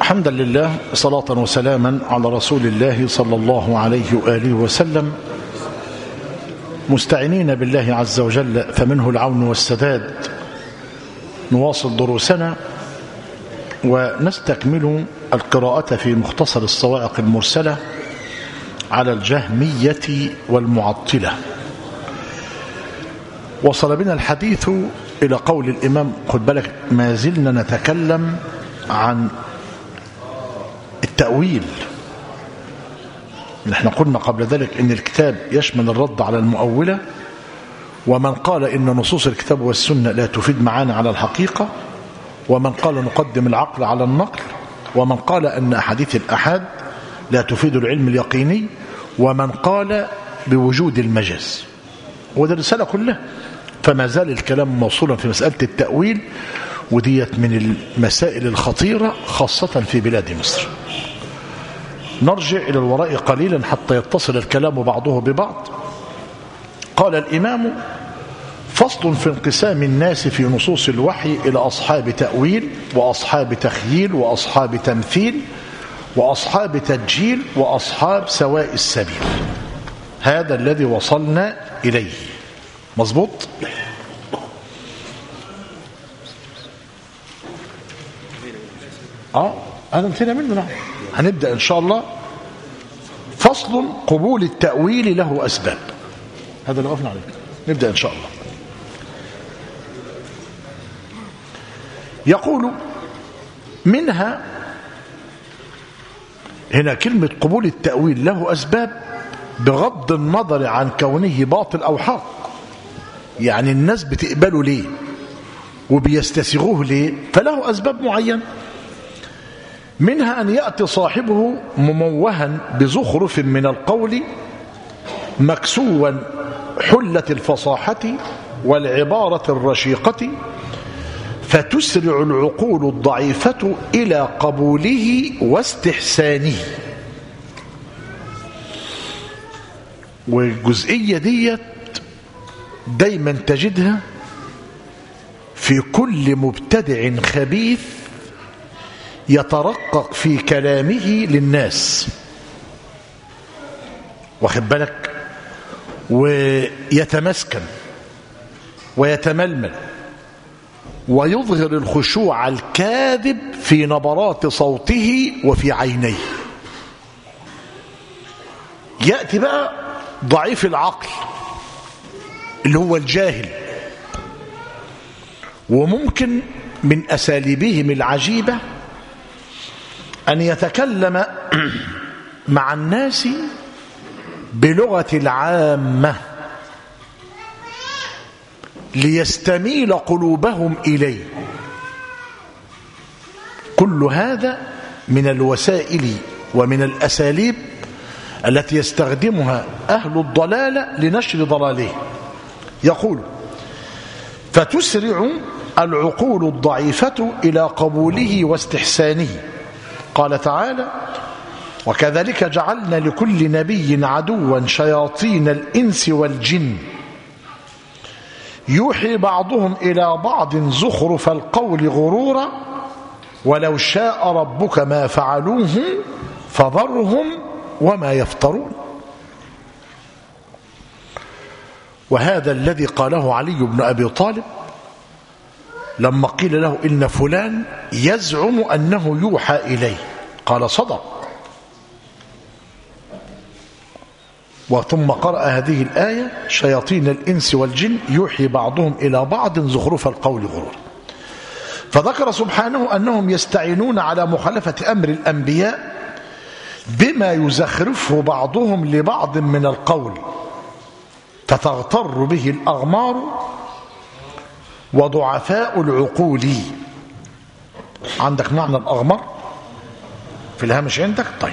حمدا لله صلاة وسلاما على رسول الله صلى الله عليه وآله وسلم مستعينين بالله عز وجل فمنه العون والسداد نواصل دروسنا ونستكمل القراءة في مختصر الصواعق المرسلة على الجهمية والمعطلة وصل بنا الحديث إلى قول الإمام خد بالك ما زلنا نتكلم عن التأويل نحن قلنا قبل ذلك ان الكتاب يشمل الرد على المؤولة ومن قال ان نصوص الكتاب والسنة لا تفيد معانا على الحقيقة ومن قال نقدم العقل على النقل ومن قال ان احاديث الأحاد لا تفيد العلم اليقيني ومن قال بوجود المجاز وده الرسالة كلها فما زال الكلام موصولا في مسألة التأويل وديت من المسائل الخطيرة خاصة في بلاد مصر نرجع إلى الوراء قليلا حتى يتصل الكلام بعضه ببعض قال الإمام فصل في انقسام الناس في نصوص الوحي إلى أصحاب تأويل وأصحاب تخييل وأصحاب تمثيل وأصحاب تجيل وأصحاب سواء السبيل هذا الذي وصلنا إليه مظبوط اه هذا انتهينا منه نعم هنبدأ إن شاء الله فصل قبول التأويل له أسباب هذا اللي وقفنا عليه نبدأ إن شاء الله يقول منها هنا كلمة قبول التأويل له أسباب بغض النظر عن كونه باطل أو حق يعني الناس بتقبله ليه وبيستسيغوه ليه فله أسباب معينة منها أن يأتي صاحبه مموها بزخرف من القول مكسوا حلة الفصاحة والعبارة الرشيقة فتسرع العقول الضعيفة إلى قبوله واستحسانه والجزئية ديت دايما تجدها في كل مبتدع خبيث يترقق في كلامه للناس واخد بالك ويتمسكن ويتململ ويظهر الخشوع الكاذب في نبرات صوته وفي عينيه يأتي بقى ضعيف العقل اللي هو الجاهل وممكن من أساليبهم العجيبة أن يتكلم مع الناس بلغة العامة ليستميل قلوبهم إليه كل هذا من الوسائل ومن الأساليب التي يستخدمها أهل الضلالة لنشر ضلاله يقول فتسرع العقول الضعيفة إلى قبوله واستحسانه قال تعالى وكذلك جعلنا لكل نبي عدوا شياطين الإنس والجن يوحي بعضهم إلى بعض زخرف القول غرورا ولو شاء ربك ما فعلوه فذرهم وما يفترون وهذا الذي قاله علي بن أبي طالب لما قيل له إن فلان يزعم أنه يوحى إليه قال صدق وثم قرأ هذه الآية شياطين الإنس والجن يوحي بعضهم إلى بعض زخرف القول غرور فذكر سبحانه أنهم يستعينون على مخالفة أمر الأنبياء بما يزخرفه بعضهم لبعض من القول فتغتر به الأغمار وضعفاء العقول عندك معنى الأغمر في الهامش عندك طيب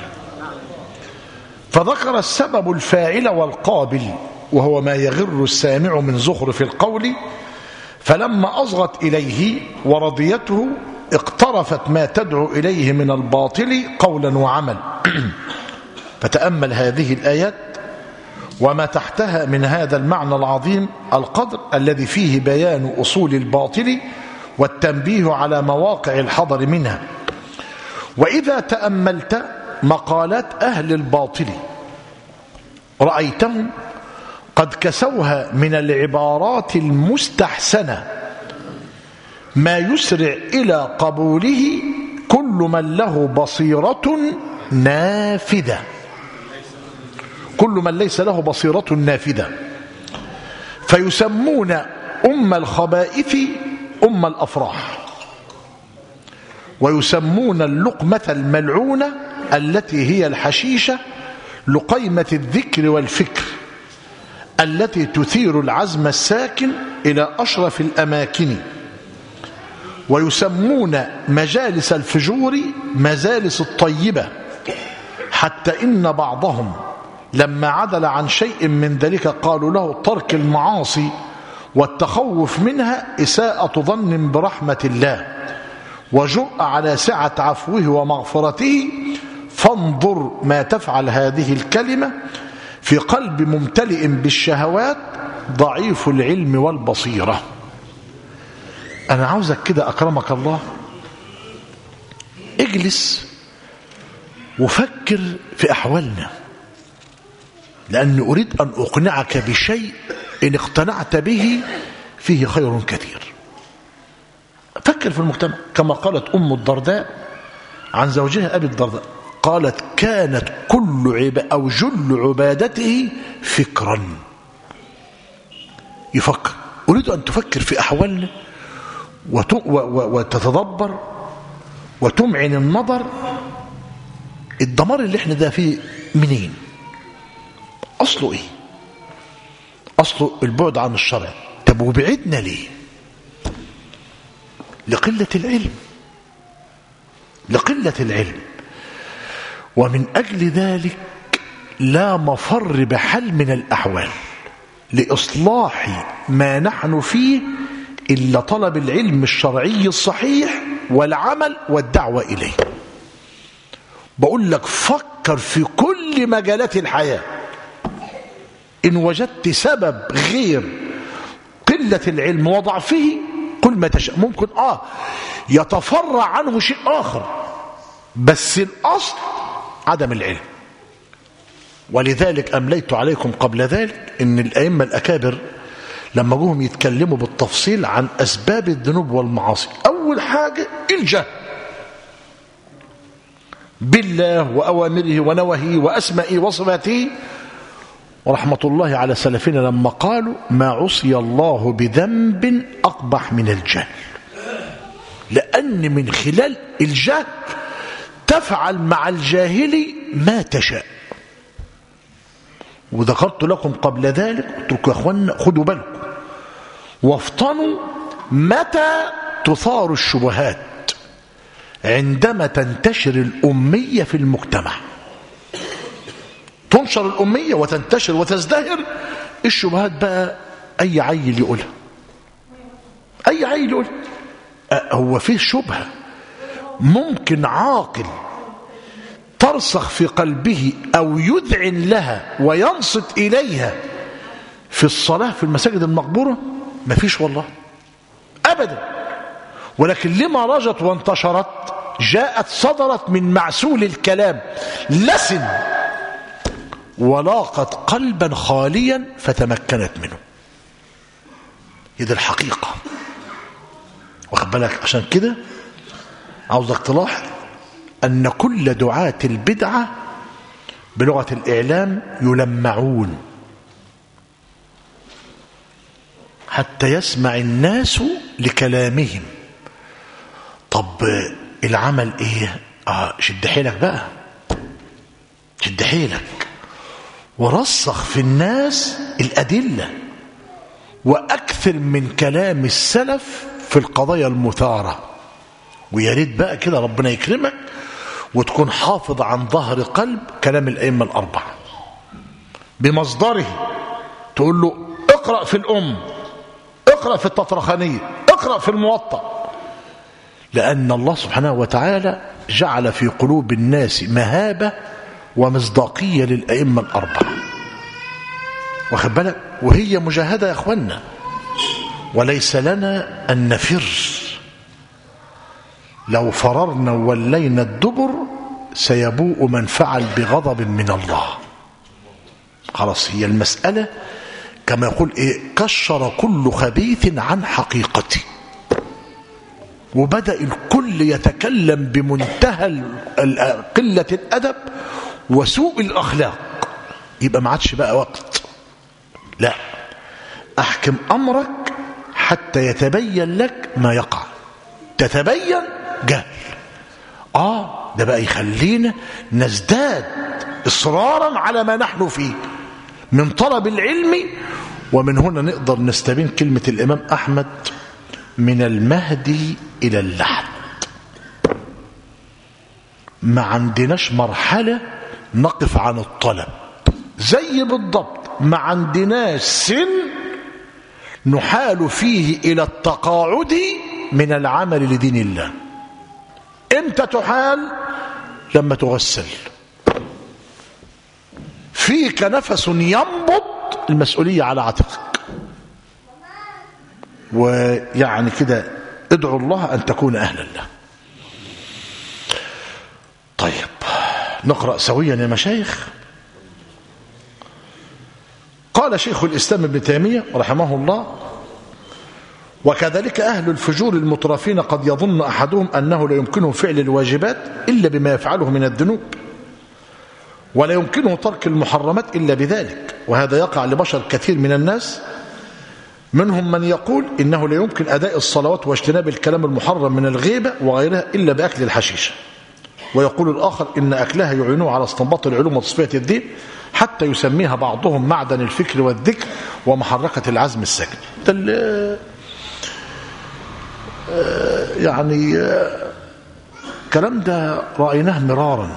فذكر السبب الفاعل والقابل وهو ما يغر السامع من زخرف القول فلما أصغت إليه ورضيته اقترفت ما تدعو إليه من الباطل قولا وعمل فتأمل هذه الآيات وما تحتها من هذا المعنى العظيم القدر الذي فيه بيان أصول الباطل والتنبيه على مواقع الحضر منها وإذا تأملت مقالات أهل الباطل رأيتهم قد كسوها من العبارات المستحسنة ما يسرع إلى قبوله كل من له بصيرة نافذة كل من ليس له بصيرة نافذة فيسمون أم الخبائث أم الأفراح ويسمون اللقمة الملعونة التي هي الحشيشة لقيمة الذكر والفكر التي تثير العزم الساكن إلى أشرف الأماكن ويسمون مجالس الفجور مجالس الطيبة حتى إن بعضهم لما عدل عن شيء من ذلك قالوا له ترك المعاصي والتخوف منها إساءة ظن برحمة الله وجرأ على سعة عفوه ومغفرته فانظر ما تفعل هذه الكلمة في قلب ممتلئ بالشهوات ضعيف العلم والبصيرة أنا عاوزك كده أكرمك الله اجلس وفكر في أحوالنا لأني أريد أن أقنعك بشيء إن اقتنعت به فيه خير كثير فكر في المجتمع كما قالت أم الدرداء عن زوجها أبي الدرداء قالت كانت كل عب أو جل عبادته فكرا يفكر أريد أن تفكر في أحوالنا وتتدبر وتمعن النظر الدمار اللي احنا ده فيه منين أصله إيه أصله البعد عن الشرع طب وبعدنا ليه لقلة العلم لقلة العلم ومن أجل ذلك لا مفر بحل من الأحوال لإصلاح ما نحن فيه إلا طلب العلم الشرعي الصحيح والعمل والدعوة إليه بقول لك فكر في كل مجالات الحياة إن وجدت سبب غير قلة العلم وضعفه كل ما تشاء ممكن آه يتفرع عنه شيء آخر بس الأصل عدم العلم ولذلك أمليت عليكم قبل ذلك أن الأئمة الأكابر لما جوهم يتكلموا بالتفصيل عن أسباب الذنوب والمعاصي أول حاجة الجهل بالله وأوامره ونوهه وأسمائه وصفاته ورحمة الله على سلفنا لما قالوا ما عصي الله بذنب أقبح من الجهل لأن من خلال الجهل تفعل مع الجاهل ما تشاء وذكرت لكم قبل ذلك قلت لكم يا اخوانا خدوا بالكم وافطنوا متى تثار الشبهات عندما تنتشر الأمية في المجتمع تنشر الأمية وتنتشر وتزدهر الشبهات بقى أي عيل يقولها أي عيل يقولها هو فيه شبهة ممكن عاقل ترسخ في قلبه أو يذعن لها وينصت إليها في الصلاة في المساجد المقبورة ما فيش والله أبدا ولكن لما رجت وانتشرت جاءت صدرت من معسول الكلام لسن ولاقت قلبا خاليا فتمكنت منه هي الحقيقة واخد بالك عشان كده عاوزك تلاحظ أن كل دعاة البدعة بلغة الإعلام يلمعون حتى يسمع الناس لكلامهم طب العمل ايه اه شد حيلك بقى شد حيلك ورسخ في الناس الأدلة وأكثر من كلام السلف في القضايا المثارة ويا ريت بقى كده ربنا يكرمك وتكون حافظ عن ظهر قلب كلام الأئمة الأربعة بمصدره تقول له اقرأ في الأم اقرأ في التطرخانية اقرأ في الموطأ لأن الله سبحانه وتعالى جعل في قلوب الناس مهابة ومصداقية للأئمة الأربعة واخد بالك وهي مجاهدة يا أخوانا وليس لنا أن نفر لو فررنا وولينا الدبر سيبوء من فعل بغضب من الله خلاص هي المسألة كما يقول إيه كشر كل خبيث عن حقيقته وبدأ الكل يتكلم بمنتهى قلة الأدب وسوء الأخلاق يبقى ما عادش بقى وقت لا أحكم أمرك حتى يتبين لك ما يقع تتبين جهل آه ده بقى يخلينا نزداد إصرارا على ما نحن فيه من طلب العلم ومن هنا نقدر نستبين كلمة الإمام أحمد من المهدي إلى اللحد ما عندناش مرحلة نقف عن الطلب زي بالضبط ما عندناش سن نحال فيه إلى التقاعد من العمل لدين الله امتى تحال لما تغسل فيك نفس ينبض المسؤولية على عاتقك ويعني كده ادعو الله أن تكون أهلا له طيب نقرأ سويا يا مشايخ قال شيخ الإسلام ابن تيمية رحمه الله وكذلك أهل الفجور المترفين قد يظن أحدهم أنه لا يمكنه فعل الواجبات إلا بما يفعله من الذنوب ولا يمكنه ترك المحرمات إلا بذلك وهذا يقع لبشر كثير من الناس منهم من يقول إنه لا يمكن أداء الصلوات واجتناب الكلام المحرم من الغيبة وغيرها إلا بأكل الحشيشة ويقول الآخر إن أكلها يعينه على استنباط العلوم وتصفية الدين حتى يسميها بعضهم معدن الفكر والذكر ومحركة العزم السكن ده يعني الكلام ده رأيناه مرارا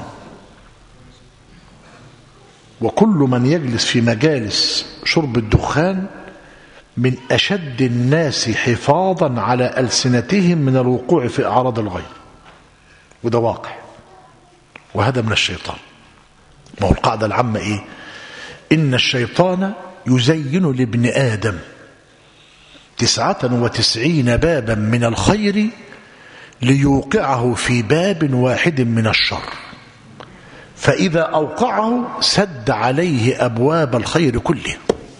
وكل من يجلس في مجالس شرب الدخان من أشد الناس حفاظا على ألسنتهم من الوقوع في أعراض الغير وده واقع وهذا من الشيطان ما هو القاعدة العامة إيه إن الشيطان يزين لابن آدم تسعة وتسعين بابا من الخير ليوقعه في باب واحد من الشر فإذا أوقعه سد عليه أبواب الخير كله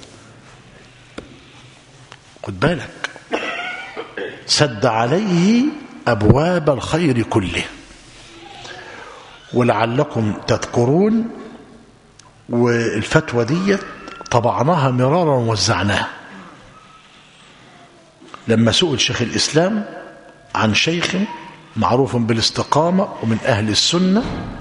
خد بالك سد عليه أبواب الخير كله ولعلكم تذكرون والفتوى دي طبعناها مرارا ووزعناها لما سئل شيخ الإسلام عن شيخ معروف بالاستقامة ومن أهل السنة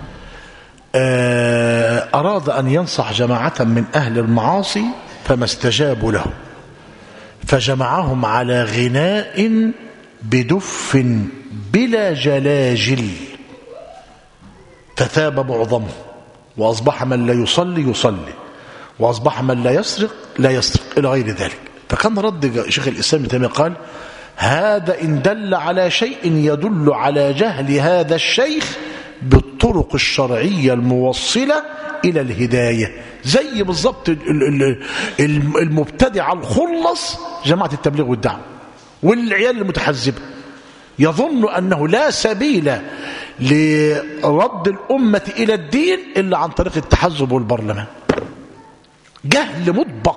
أراد أن ينصح جماعة من أهل المعاصي فما استجابوا له فجمعهم على غناء بدف بلا جلاجل فتاب معظمه وأصبح من لا يصلي يصلي وأصبح من لا يسرق لا يسرق إلى غير ذلك فكان رد شيخ الإسلام ابن تيمية قال هذا إن دل على شيء يدل على جهل هذا الشيخ بالطرق الشرعية الموصلة إلى الهداية زي بالضبط المبتدع الخلص جماعة التبليغ والدعوة والعيال المتحزبة يظن أنه لا سبيل لرد الأمة إلى الدين إلا عن طريق التحزب والبرلمان جهل مطبق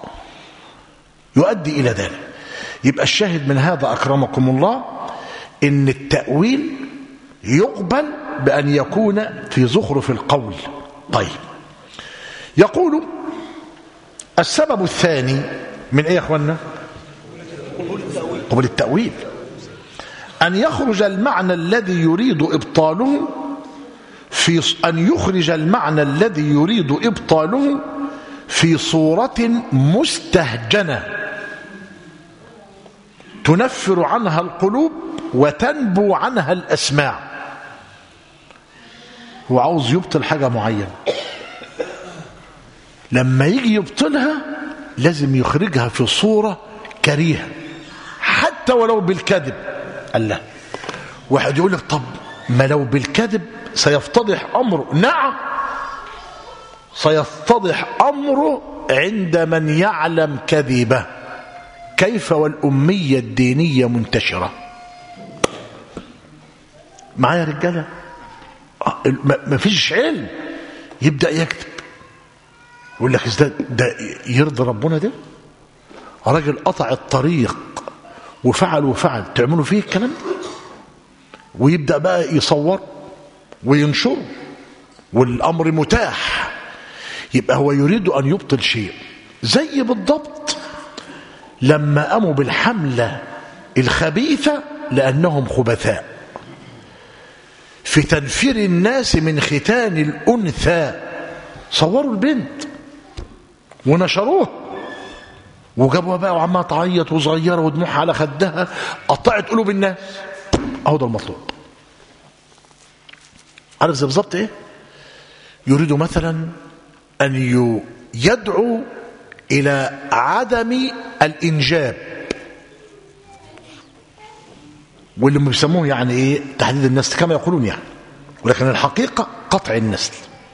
يؤدي إلى ذلك يبقى الشاهد من هذا أكرمكم الله إن التأويل يقبل بأن يكون في زخرف القول طيب يقول السبب الثاني من ايه يا اخوانا قبل التأويل أن يخرج المعنى الذي يريد إبطاله في أن يخرج المعنى الذي يريد إبطاله في صورة مستهجنة تنفر عنها القلوب وتنبو عنها الأسماع هو عاوز يبطل حاجة معينة لما يجي يبطلها لازم يخرجها في صورة كريهة حتى ولو بالكذب قال لا واحد يقول لك طب ما لو بالكذب سيفتضح أمره نعم سيفتضح أمره عند من يعلم كذبه كيف والأمية الدينية منتشرة معايا رجاله آه، ما ما فيش علم يبدا يكتب يقول لك ده ده يرضي ربنا ده راجل قطع الطريق وفعل وفعل تعملوا فيه الكلام ده ويبدا بقى يصور وينشر والامر متاح يبقى هو يريد ان يبطل شيء زي بالضبط لما قاموا بالحمله الخبيثه لانهم خبثاء في تنفير الناس من ختان الانثى صوروا البنت ونشروها وجابوها بقى وعمالة تعيط وصغيره ودموعها على خدها قطعت قلوب الناس اهو ده المطلوب عارف زي بالظبط ايه يريد مثلا ان ي- يدعو الى عدم الانجاب واللي هم بيسموه يعني ايه تحديد النسل كما يقولون يعني ولكن الحقيقه قطع النسل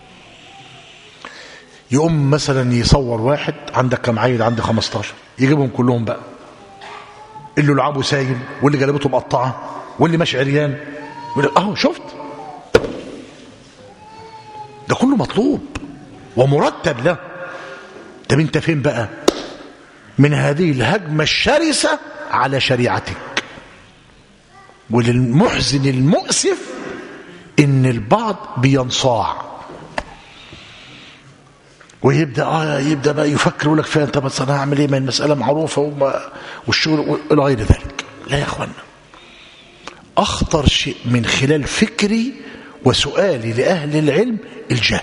يقوم مثلا يصور واحد عندك كم عيل عندي 15 يجيبهم كلهم بقى اللي لعابه سايل واللي جلبته مقطعه واللي ماشي عريان يقول لك اهو شفت ده كله مطلوب ومرتب له طب انت فين بقى من هذه الهجمه الشرسه على شريعتك وللمحزن المؤسف ان البعض بينصاع ويبدا اه يبدا بقى يفكر يقول لك فين طب بس انا هعمل ايه ما المساله معروفه وما والشغل الى غير ذلك لا يا اخوانا اخطر شيء من خلال فكري وسؤالي لاهل العلم الجهل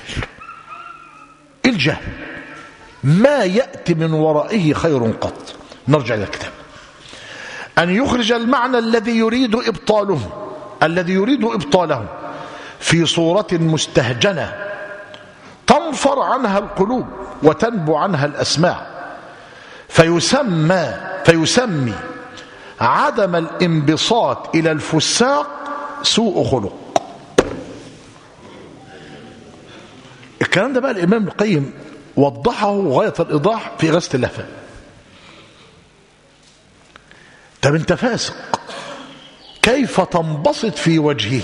الجهل ما ياتي من ورائه خير قط نرجع الى الكتاب ان يخرج المعنى الذي يريد ابطاله الذي يريد ابطاله في صوره مستهجنه تنفر عنها القلوب وتنبو عنها الاسماع فيسمى فيسمي عدم الانبساط الى الفساق سوء خلق الكلام ده بقى الامام القيم وضحه غايه الايضاح في غسل اللهفه طب انت فاسق كيف تنبسط في وجهه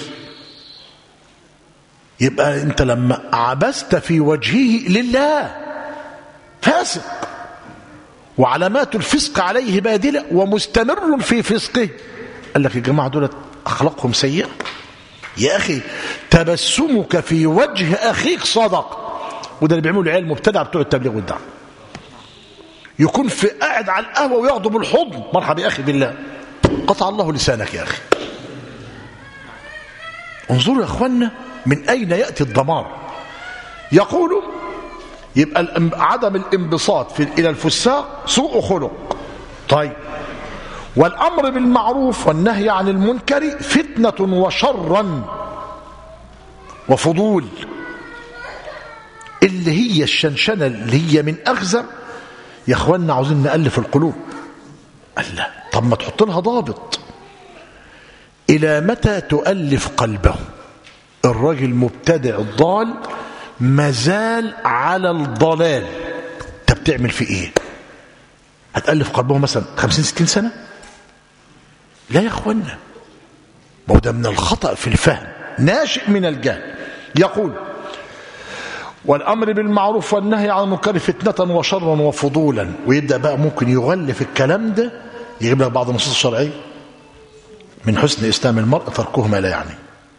يبقى انت لما عبست في وجهه لله فاسق وعلامات الفسق عليه بادلة ومستمر في فسقه قال لك يا جماعة دولت أخلاقهم سيئة يا أخي تبسمك في وجه أخيك صدق وده اللي بيعملوا العيال المبتدع بتوع التبليغ والدعوة يكون في قاعد على القهوة وياخده بالحضن مرحبا يا أخي بالله قطع الله لسانك يا أخي انظروا يا أخوانا من أين يأتي الدمار يقول يبقى الام- عدم الانبساط في إلى الفساق سوء خلق طيب والأمر بالمعروف والنهي عن المنكر فتنة وشرا وفضول اللي هي الشنشنة اللي هي من أخزر يا أخوانا عاوزين نألف القلوب قال لا طب ما تحط لها ضابط إلى متى تؤلف قلبه الراجل مبتدع الضال مازال على الضلال انت بتعمل في ايه هتألف قلبه مثلا خمسين ستين سنة لا يا اخوانا ما هو ده من الخطأ في الفهم ناشئ من الجهل يقول والأمر بالمعروف والنهي عن المنكر فتنة وشرا وفضولا ويبدأ بقى ممكن يغلف الكلام ده يجيب لك بعض النصوص الشرعية من حسن إسلام المرء تركه ما لا يعني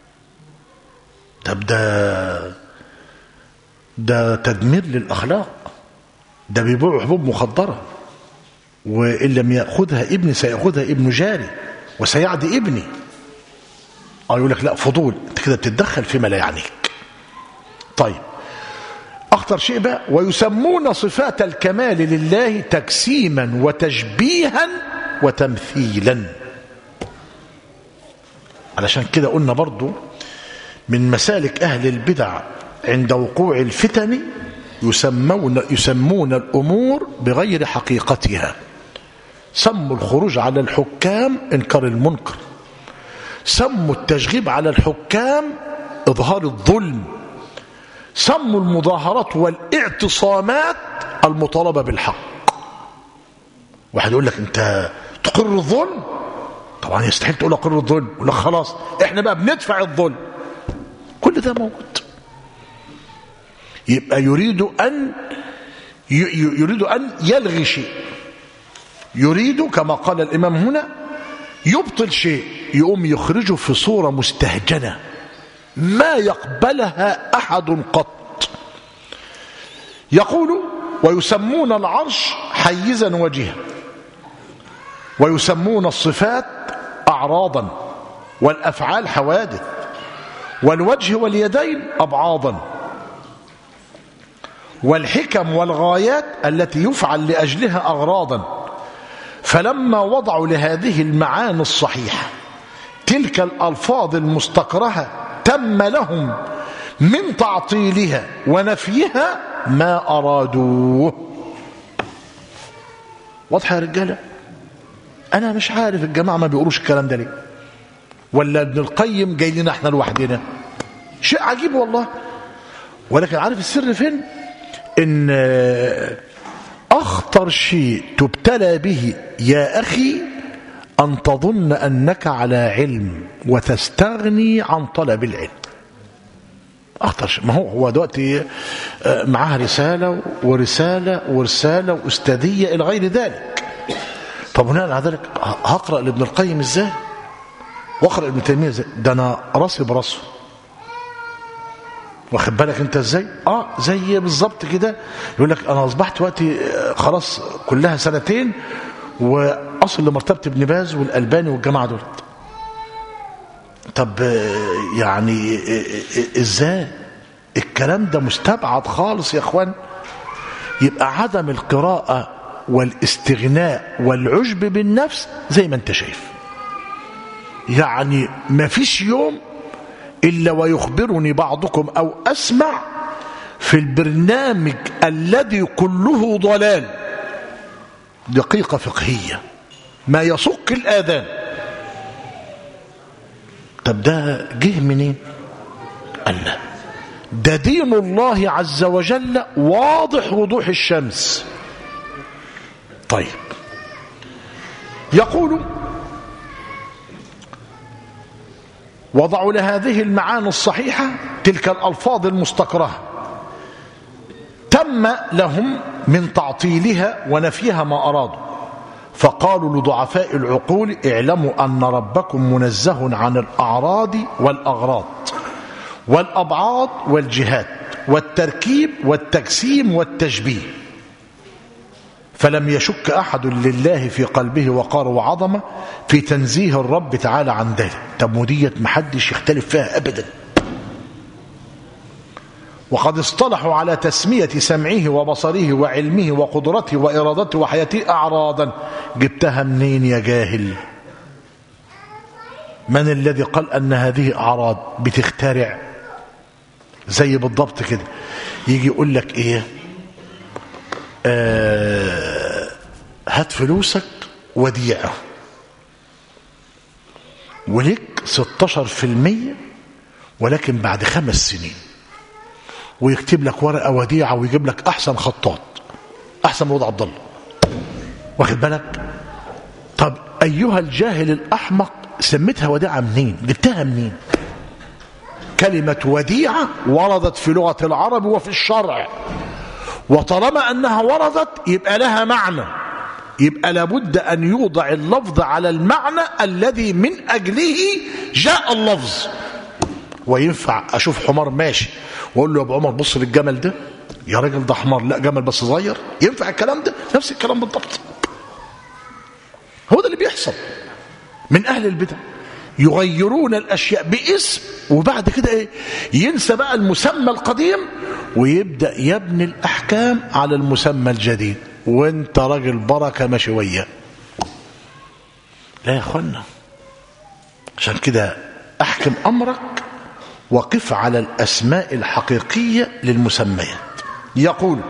طب ده ده تدمير للأخلاق ده بيبيعوا حبوب مخدرة وإن لم يأخذها ابني سيأخذها ابن جاري وسيعدي ابني اه يقول لك لا فضول انت كده بتتدخل فيما لا يعنيك طيب اخطر شيء بقى ويسمون صفات الكمال لله تجسيما وتشبيها وتمثيلا علشان كده قلنا برضو من مسالك اهل البدع عند وقوع الفتن يسمون يسمون الامور بغير حقيقتها سموا الخروج على الحكام انكار المنكر سموا التشغيب على الحكام اظهار الظلم سموا المظاهرات والاعتصامات المطالبه بالحق واحد يقول لك انت تقر الظلم طب طبعا يستحيل تقول اقر الظلم يقول لك خلاص احنا بقى بندفع الظلم كل ده موجود يبقى يريد ان يريد ان يلغي شيء يريد كما قال الامام هنا يبطل شيء يقوم يخرجه في صوره مستهجنه ما يقبلها احد قط يقول ويسمون العرش حيزا وجها ويسمون الصفات اعراضا والافعال حوادث والوجه واليدين ابعاضا والحكم والغايات التي يفعل لاجلها اغراضا فلما وضعوا لهذه المعاني الصحيحه تلك الالفاظ المستكرهه تم لهم من تعطيلها ونفيها ما ارادوه واضحه يا رجاله انا مش عارف الجماعه ما بيقولوش الكلام ده ليه ولا ابن القيم جاي لنا احنا لوحدنا شيء عجيب والله ولكن عارف السر فين ان اخطر شيء تبتلى به يا اخي ان تظن انك على علم وتستغني عن طلب العلم اخطر شيء ما هو هو دلوقتي معاه رساله ورساله ورساله واستاذيه الى غير ذلك طب بناء على ذلك هقرا لابن القيم ازاي واقرا ابن تيميه ازاي ده انا راسي براسه واخد بالك انت ازاي اه زي بالظبط كده يقول لك انا اصبحت وقتي خلاص كلها سنتين واصل لمرتبه ابن باز والالباني والجماعه دول طب يعني ازاي الكلام ده مستبعد خالص يا اخوان يبقى عدم القراءه والاستغناء والعجب بالنفس زي ما انت شايف يعني ما فيش يوم إلا ويخبرني بعضكم أو أسمع في البرنامج الذي كله ضلال دقيقة فقهية ما يصك الآذان طب ده جه منين قال لا ده دين الله عز وجل واضح وضوح الشمس طيب يقول وضعوا لهذه المعاني الصحيحة تلك الألفاظ المستكرهة تم لهم من تعطيلها ونفيها ما أرادوا فقالوا لضعفاء العقول اعلموا أن ربكم منزه عن الأعراض والأغراض والأبعاض والجهات والتركيب والتجسيم والتشبيه فلم يشك أحد لله في قلبه وقار وعظمة في تنزيه الرب تعالى عن ذلك طب ودية محدش يختلف فيها أبدا وقد اصطلحوا على تسمية سمعه وبصره وعلمه وقدرته وإرادته وحياته أعراضا جبتها منين يا جاهل من الذي قال أن هذه أعراض بتخترع زي بالضبط كده يجي يقول لك إيه آه هات فلوسك وديعة ولك 16% ولكن بعد خمس سنين ويكتب لك ورقة وديعة ويجيب لك أحسن خطاط أحسن من وضع عبد الله واخد بالك طب أيها الجاهل الأحمق سميتها وديعة منين جبتها منين كلمة وديعة وردت في لغة العرب وفي الشرع وطالما أنها وردت يبقى لها معنى يبقى لابد أن يوضع اللفظ على المعنى الذي من أجله جاء اللفظ وينفع أشوف حمار ماشي وأقول له يا أبو عمر بص للجمل ده يا راجل ده حمار لا جمل بس صغير ينفع الكلام ده نفس الكلام بالضبط هو ده اللي بيحصل من أهل البدع يغيرون الأشياء باسم وبعد كده إيه ينسى بقى المسمى القديم ويبدأ يبني الأحكام على المسمى الجديد وانت راجل بركة مشوية لا يا أخوانا عشان كده أحكم أمرك وقف على الأسماء الحقيقية للمسميات يقول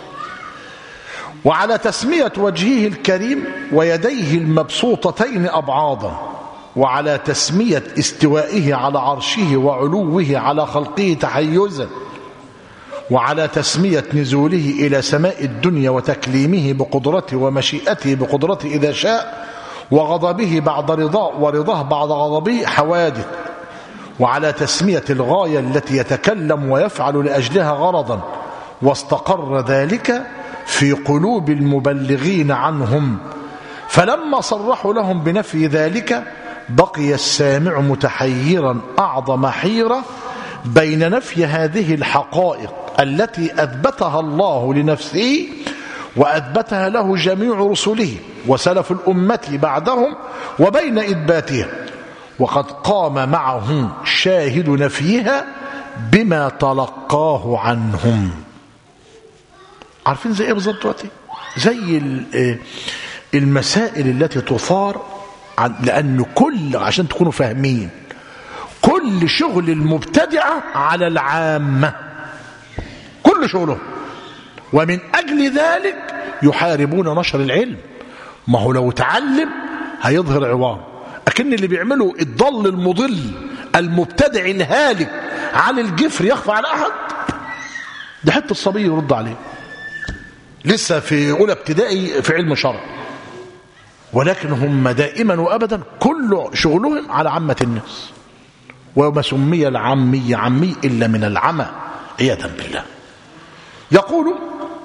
وعلى تسمية وجهه الكريم ويديه المبسوطتين أبعاضا وعلى تسمية استوائه على عرشه وعلوه على خلقه تحيزا وعلى تسمية نزوله إلى سماء الدنيا وتكليمه بقدرته ومشيئته بقدرته إذا شاء وغضبه بعد رضاه ورضاه بعد غضبه حوادث وعلى تسمية الغاية التي يتكلم ويفعل لأجلها غرضا واستقر ذلك في قلوب المبلغين عنهم فلما صرحوا لهم بنفي ذلك بقي السامع متحيرا أعظم حيرة بين نفي هذه الحقائق التي أثبتها الله لنفسه وأثبتها له جميع رسله وسلف الأمة بعدهم وبين إثباتها وقد قام معه شاهد نفيها بما تلقاه عنهم عارفين زي ايه بالظبط دلوقتي زي المسائل التي تثار عن لأن كل عشان تكونوا فاهمين كل شغل المبتدعة على العامة كل شغله ومن أجل ذلك يحاربون نشر العلم ما هو لو تعلم هيظهر عوام أكن اللي بيعمله الضل المضل المبتدع الهالك عن الجفر يخفى على أحد ده حتى الصبي يرد عليه لسه في أولى ابتدائي في علم شرع ولكن هم دائما وأبدا كل شغلهم على عامة الناس وما سمي العمي عمي إلا من العمى عياذا بالله يقول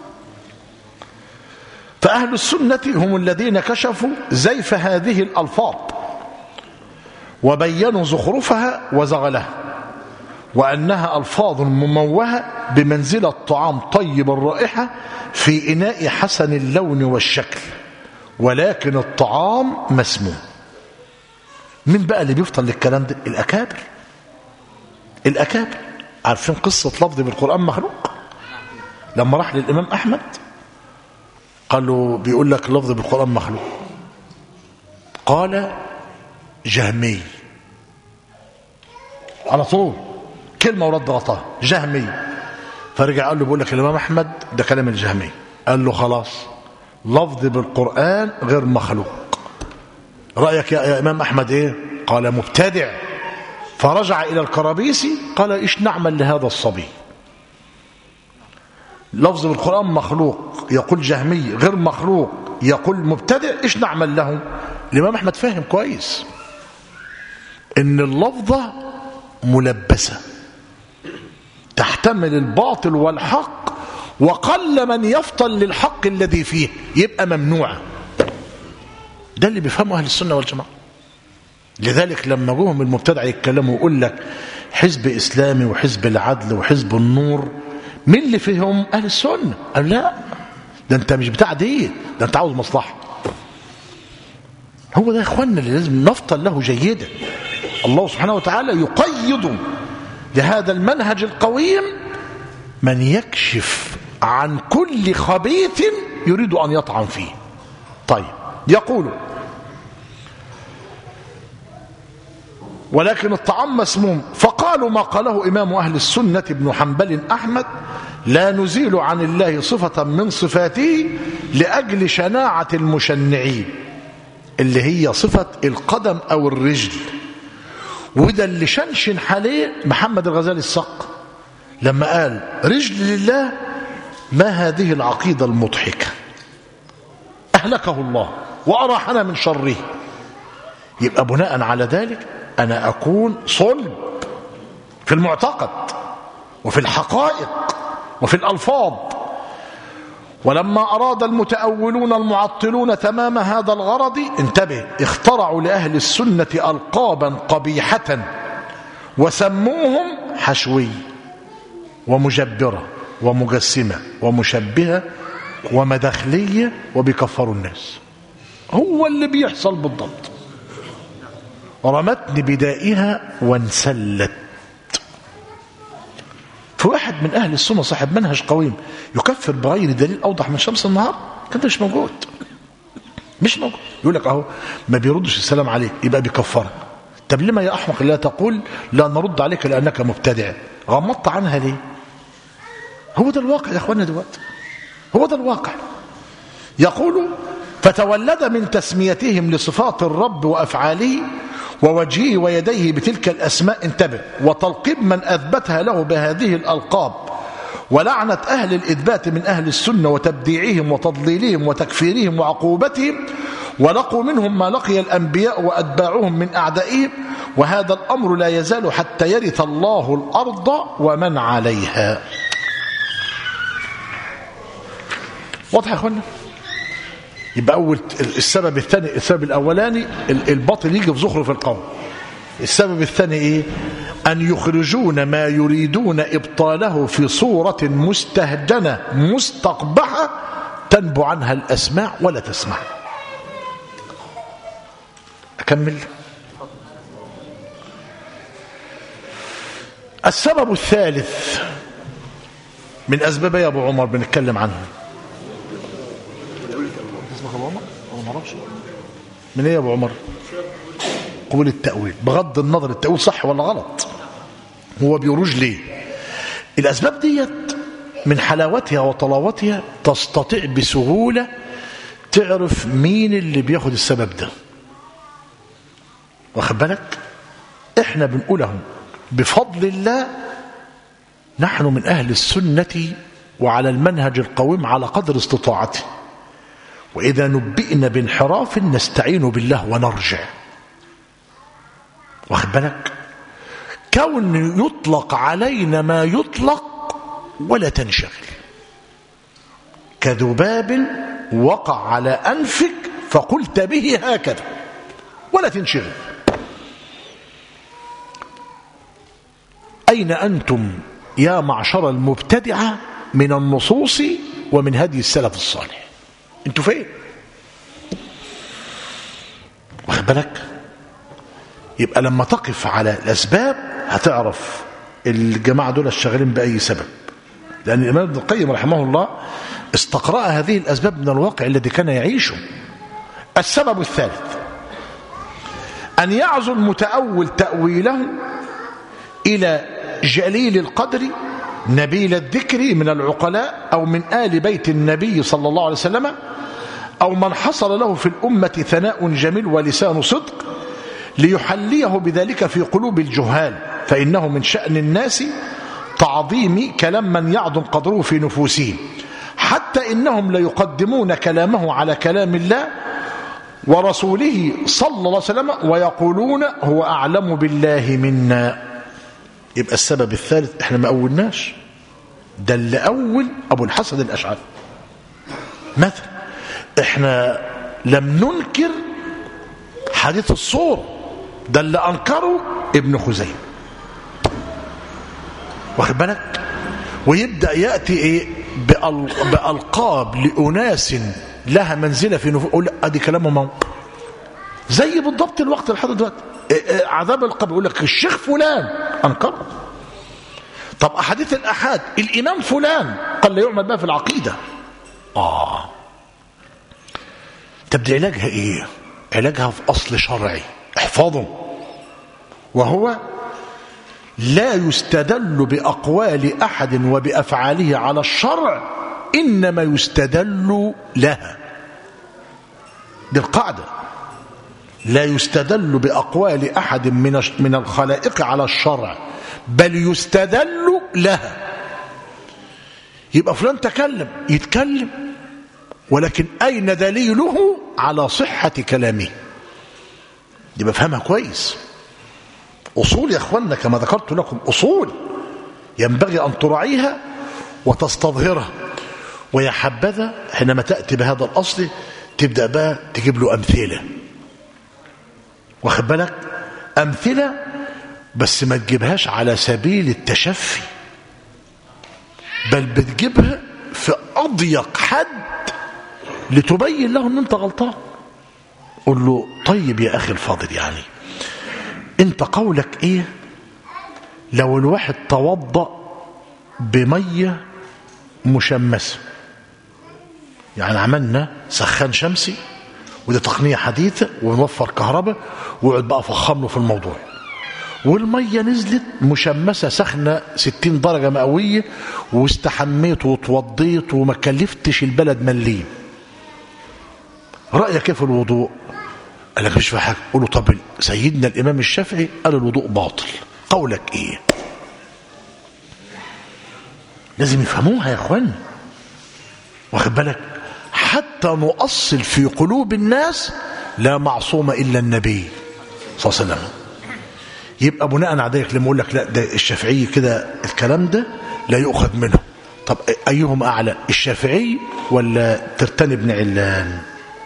فأهل السنة هم الذين كشفوا زيف هذه الألفاظ وبينوا زخرفها وزغلها وأنها ألفاظ مموهة بمنزلة طعام طيب الرائحة في إناء حسن اللون والشكل ولكن الطعام مسموم مين بقى اللي بيفطن للكلام ده الأكابر الأكابر عارفين قصة لفظ بالقرآن مخلوق لما راح للإمام أحمد قال له بيقول لك لفظ بالقرآن مخلوق قال جهمي على طول كلمة ورد غطاها جهمي فرجع قال له بيقول لك الإمام أحمد ده كلام الجهمي قال له خلاص لفظ بالقرآن غير مخلوق رأيك يا إمام أحمد إيه قال مبتدع فرجع إلى الكرابيسي قال إيش نعمل لهذا الصبي لفظ بالقرآن مخلوق يقول جهمي غير مخلوق يقول مبتدع إيش نعمل له الإمام أحمد فاهم كويس إن اللفظة ملبسة تحتمل الباطل والحق وقل من يفطن للحق الذي فيه يبقى ممنوع ده اللي بيفهمه أهل السنة والجماعة لذلك لما جوهم المبتدع يتكلموا ويقول لك حزب إسلامي وحزب العدل وحزب النور مين اللي فيهم أهل السنة قال لا ده أنت مش بتاع دين ده أنت عاوز مصلحة هو ده يا إخواننا اللي لازم نفطن له جيدا الله سبحانه وتعالى يقيض لهذا المنهج القويم من يكشف عن كل خبيث يريد أن يطعن فيه طيب يقول ولكن الطعام مسموم فقالوا ما قاله إمام أهل السنة ابن حنبل أحمد لا نزيل عن الله صفة من صفاته لأجل شناعة المشنعين اللي هي صفة القدم أو الرجل وده اللي شنشن عليه محمد الغزالي الصق لما قال رجل لله ما هذه العقيدة المضحكة أهلكه الله وأراحنا من شره يبقى بناء على ذلك أنا أكون صلب في المعتقد وفي الحقائق وفي الألفاظ ولما أراد المتأولون المعطلون تمام هذا الغرض انتبه اخترعوا لأهل السنة ألقابا قبيحة وسموهم حشوي ومجبرة ومجسمة ومشبهة ومداخلية وبيكفروا الناس هو اللي بيحصل بالضبط رمتني بدائها وانسلت في واحد من أهل السنة صاحب منهج قويم يكفر بغير دليل أوضح من شمس النهار كان مش موجود مش موجود يقول لك أهو ما بيردش السلام عليك يبقى بيكفرك طب لما يا أحمق لا تقول لا نرد عليك لأنك مبتدع غمضت عنها ليه هو ده الواقع يا أخوانا دلوقتي هو ده الواقع يقول فتولد من تسميتهم لصفات الرب وأفعاله ووجهه ويديه بتلك الأسماء انتبه وتلقيب من أثبتها له بهذه الألقاب ولعنة أهل الإثبات من أهل السنة وتبديعهم وتضليلهم وتكفيرهم وعقوبتهم ولقوا منهم ما لقي الأنبياء وأتباعهم من أعدائهم وهذا الأمر لا يزال حتى يرث الله الأرض ومن عليها واضح يا أخوانا يبقى أول السبب الثاني السبب الأولاني الباطل يجي في زخرف القوم السبب الثاني إيه أن يخرجون ما يريدون إبطاله في صورة مستهجنة مستقبحة تنبو عنها الأسماع ولا تسمع أكمل السبب الثالث من أسباب يا أبو عمر بنتكلم عنه من ايه يا ابو عمر قبول التأويل بغض النظر التأويل صح ولا غلط هو بيروج ليه الأسباب ديت من حلاوتها وطلاوتها تستطيع بسهولة تعرف مين اللي بياخد السبب ده واخد بالك احنا بنقولهم بفضل الله نحن من أهل السنة وعلى المنهج القويم على قدر استطاعته وإذا نبئنا بانحراف نستعين بالله ونرجع واخد بالك كون يطلق علينا ما يطلق ولا تنشغل كذباب وقع على أنفك فقلت به هكذا ولا تنشغل أين أنتم يا معشر المبتدعة من النصوص ومن هدي السلف الصالح انتوا فين واخد بالك يبقى لما تقف على الأسباب هتعرف الجماعة دول الشغالين بأي سبب لأن الإمام ابن القيم رحمه الله استقرأ هذه الأسباب من الواقع الذي كان يعيشه السبب الثالث أن يعزو المتأول تأويله إلى جليل القدر نبيل الذكر من العقلاء أو من آل بيت النبي صلى الله عليه وسلم أو من حصل له في الأمة ثناء جميل ولسان صدق ليحليه بذلك في قلوب الجهال فإنه من شأن الناس تعظيم كلام من يعظم قدره في نفوسهم حتى إنهم ليقدمون كلامه على كلام الله ورسوله صلى الله عليه وسلم ويقولون هو أعلم بالله منا يبقى السبب الثالث احنا ما أولناش ده اللي أول أبو الحسن الأشعري مثلا احنا لم ننكر حديث الصور ده اللي أنكره ابن خزيمة واخد بالك ويبدأ يأتي ايه بألقاب لأناس لها منزلة في نفوس يقول ادي كلامه ما زي بالضبط الوقت الحاضر دلوقتي عذاب القبر يقول لك الشيخ فلان انكر طب احاديث الاحاد الامام فلان قال لا يعمل بها في العقيده اه طب دي علاجها ايه علاجها في اصل شرعي احفظه وهو لا يستدل باقوال احد وبافعاله على الشرع انما يستدل لها دي القاعده لا يستدل باقوال احد من من الخلائق على الشرع بل يستدل لها يبقى فلان تكلم يتكلم ولكن اين دليله على صحه كلامه دي بفهمها كويس اصول يا اخوانا كما ذكرت لكم اصول ينبغي ان تراعيها وتستظهرها ويا حبذا حينما تاتي بهذا الاصل تبدا بقى تجيب له امثله واخد بالك امثله بس ما تجيبهاش على سبيل التشفي بل بتجيبها في اضيق حد لتبين له ان انت غلطان قول له طيب يا اخي الفاضل يعني انت قولك ايه لو الواحد توضأ بمية مشمسة يعني عملنا سخان شمسي ودي تقنية حديثة ونوفر كهرباء ويقعد بقى فخم له في الموضوع والمية نزلت مشمسة سخنة 60 درجة مئوية واستحميت وتوضيت وما كلفتش البلد مليم رأيك كيف الوضوء قال لك مش في حاجة قول له طب سيدنا الإمام الشافعي قال الوضوء باطل قولك إيه لازم يفهموها يا اخوان واخد بالك حتى نؤصل في قلوب الناس لا معصوم إلا النبي صلى الله عليه وسلم يبقى بناء على ذلك لما اقول لك لا ده الشافعي كده الكلام ده لا يؤخذ منه طب ايهم اعلى الشافعي ولا ترتني بن علان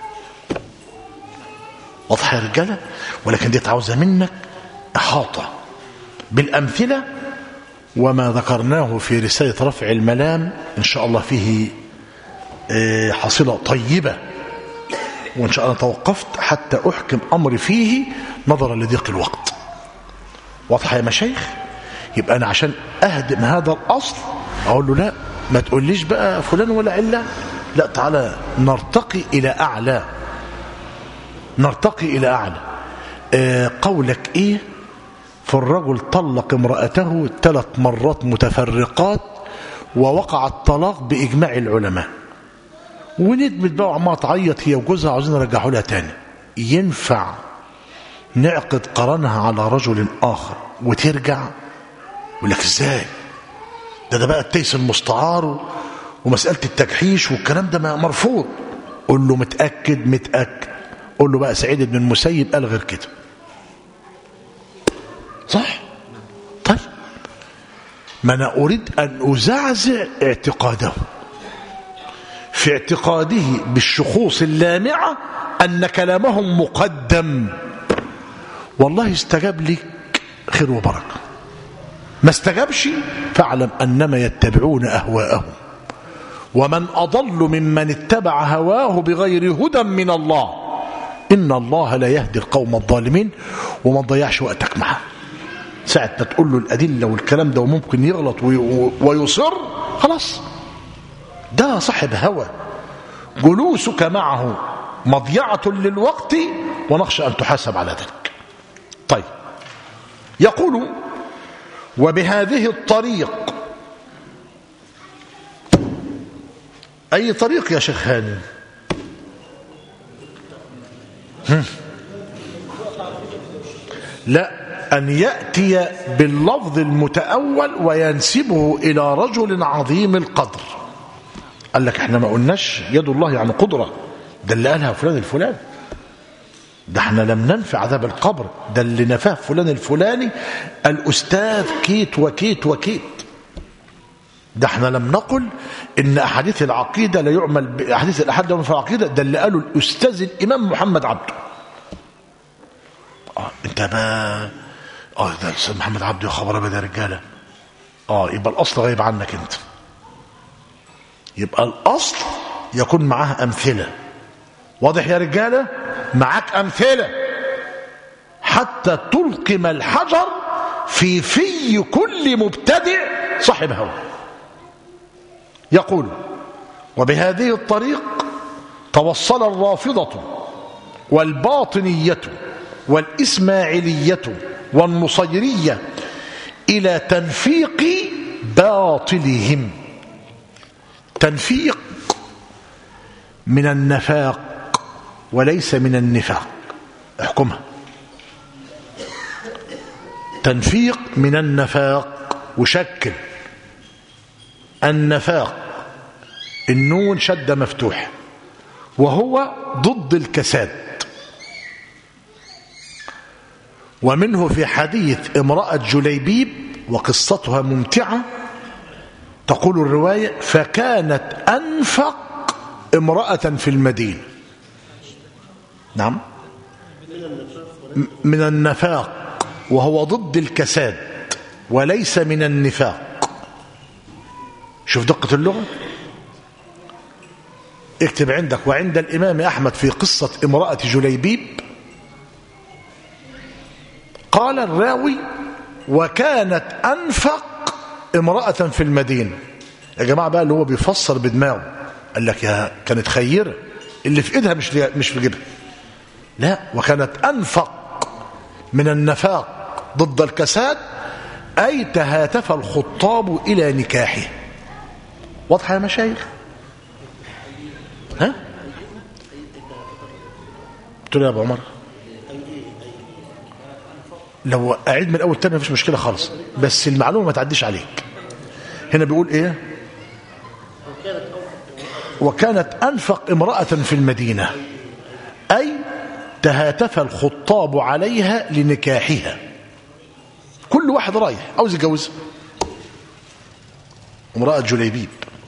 واضحه يا رجاله ولكن دي عاوزه منك احاطه بالامثله وما ذكرناه في رساله رفع الملام ان شاء الله فيه حصيله طيبه وان شاء الله توقفت حتى احكم امري فيه نظرا لضيق الوقت واضحه يا مشايخ يبقى انا عشان اهدم هذا الاصل اقول له لا ما تقوليش بقى فلان ولا عله لا تعالى نرتقي الى اعلى نرتقي الى اعلى آه قولك ايه في الرجل طلق امراته ثلاث مرات متفرقات ووقع الطلاق باجماع العلماء وندمت بقى وعماله تعيط هي وجوزها عاوزين يرجعوا لها تاني ينفع نعقد قرانها على رجل آخر وترجع يقول لك ازاي ده ده بقى التيس المستعار ومسألة التجحيش والكلام ده مرفوض قول له متأكد متأكد قول له بقى سعيد بن المسيب قال غير كده صح طيب ما أنا أريد أن أزعزع اعتقاده في اعتقاده بالشخوص اللامعة أن كلامهم مقدم والله استجاب لك خير وبركة ما استجابش فاعلم أنما يتبعون أهواءهم ومن أضل ممن اتبع هواه بغير هدى من الله إن الله لا يهدي القوم الظالمين وما تضيعش وقتك معه ساعة ما تقول له الأدلة والكلام ده وممكن يغلط ويصر خلاص ده صاحب هوى جلوسك معه مضيعة للوقت ونخشى أن تحاسب على ذلك طيب يقول وبهذه الطريق أي طريق يا شيخ هاني لا أن يأتي باللفظ المتأول وينسبه إلى رجل عظيم القدر قال لك احنا ما قلناش يد الله يعني قدرة ده اللي قالها فلان الفلاني ده احنا لم ننفي عذاب القبر ده اللي نفاه فلان الفلاني الأستاذ كيت وكيت وكيت ده احنا لم نقل ان احاديث العقيده لا يعمل باحاديث الاحاد يعمل في العقيده ده اللي قاله الاستاذ الامام محمد عبده اه انت بقى اه ده الاستاذ محمد عبده يا خبر ابيض يا رجاله اه يبقى الاصل غايب عنك انت يبقى الاصل يكون معاه امثله واضح يا رجاله معاك امثله حتى تلقم الحجر في في كل مبتدع صاحب هوى يقول وبهذه الطريق توصل الرافضة والباطنية والإسماعيلية والنصيرية إلى تنفيق باطلهم تنفيق من النفاق وليس من النفاق احكمها تنفيق من النفاق وشكل النفاق النون شدة مفتوح وهو ضد الكساد ومنه في حديث امرأة جليبيب وقصتها ممتعة تقول الرواية فكانت أنفق امرأة في المدينة نعم من النفاق وهو ضد الكساد وليس من النفاق شوف دقة اللغة اكتب عندك وعند الإمام أحمد في قصة امرأة جليبيب قال الراوي وكانت أنفق امرأة في المدينة يا جماعة بقى اللي هو بيفسر بدماغه قال لك يا كانت خيرة اللي في ايدها مش في مش في جيبها لا وكانت أنفق من النفاق ضد الكساد أي تهاتف الخطاب إلى نكاحه واضحة يا مشايخ ها قلت له يا ابو عمر لو اعيد من اول تاني مفيش مشكله خالص بس المعلومه ما تعديش عليك هنا بيقول ايه وكانت انفق امراه في المدينه اي تهاتف الخطاب عليها لنكاحها كل واحد رايح عاوز يتجوزها امرأة جليبيب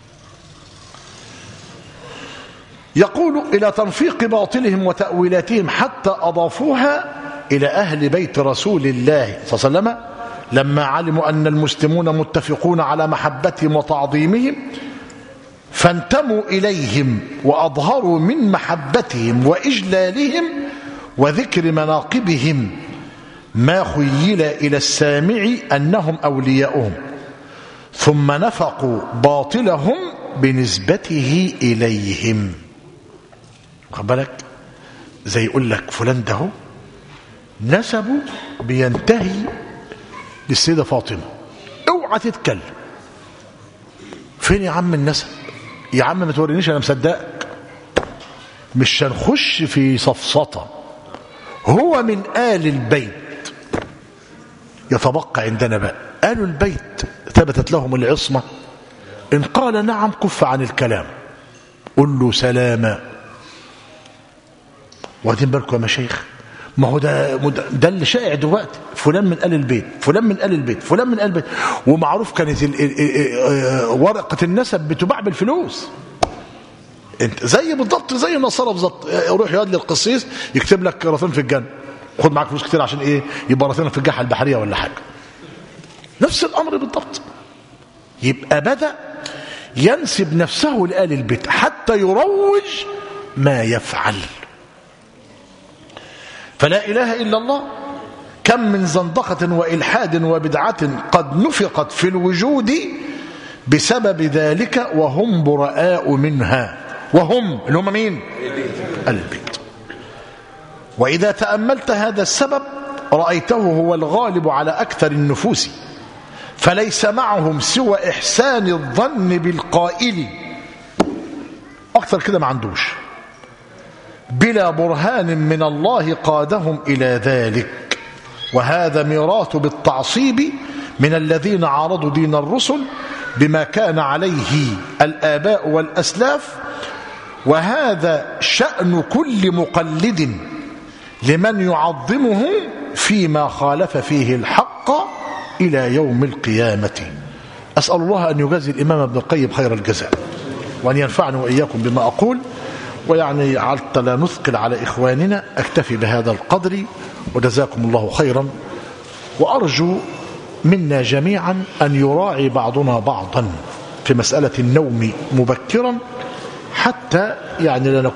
يقول إلى تنفيق باطلهم وتأويلاتهم حتى أضافوها إلى أهل بيت رسول الله صلى الله عليه وسلم لما علموا أن المسلمون متفقون على محبتهم وتعظيمهم فانتموا إليهم وأظهروا من محبتهم وإجلالهم وذكر مناقبهم ما خيل إلى السامع أنهم أولياؤهم ثم نفقوا باطلهم بنسبته إليهم خد بالك زي يقول لك فلان ده هو نسبه بينتهي للسيدة فاطمة اوعى تتكلم فين يا عم النسب يا عم ما تورينيش انا مصدقك مش هنخش في سفسطة هو من آل البيت يتبقى عندنا بقى آل البيت ثبتت لهم العصمة إن قال نعم كف عن الكلام قل له سلاما واخدين بالكم يا مشايخ ما هو ده ده اللي شائع دلوقتي فلان من آل البيت فلان من آل البيت فلان من آل البيت ومعروف كانت ال- ال- ال- ورقة النسب بتباع بالفلوس انت زي بالضبط زي النصارى بالضبط يروح يقعد للقسيس يكتب لك رصين في الجنة خد معاك فلوس كتير عشان ايه يبقى رصين في الجحة البحرية ولا حاجة نفس الامر بالضبط يبقى بدأ ينسب نفسه لآل البيت حتى يروج ما يفعل فلا إله إلا الله كم من زندقة وإلحاد وبدعة قد نفقت في الوجود بسبب ذلك وهم براء منها وهم اللي هم مين البيت وإذا تأملت هذا السبب رأيته هو الغالب على أكثر النفوس فليس معهم سوى إحسان الظن بالقائل أكثر كده ما عندوش بلا برهان من الله قادهم إلى ذلك وهذا ميراث بالتعصيب من الذين عارضوا دين الرسل بما كان عليه الآباء والأسلاف وهذا شأن كل مقلد لمن يعظمه فيما خالف فيه الحق إلى يوم القيامة أسأل الله أن يجازي الإمام ابن القيم خير الجزاء وأن ينفعني وإياكم بما أقول ويعني حتى لا نثقل على إخواننا أكتفي بهذا القدر وجزاكم الله خيرا وأرجو منا جميعا أن يراعي بعضنا بعضا في مسألة النوم مبكرا حتى يعني لا نكون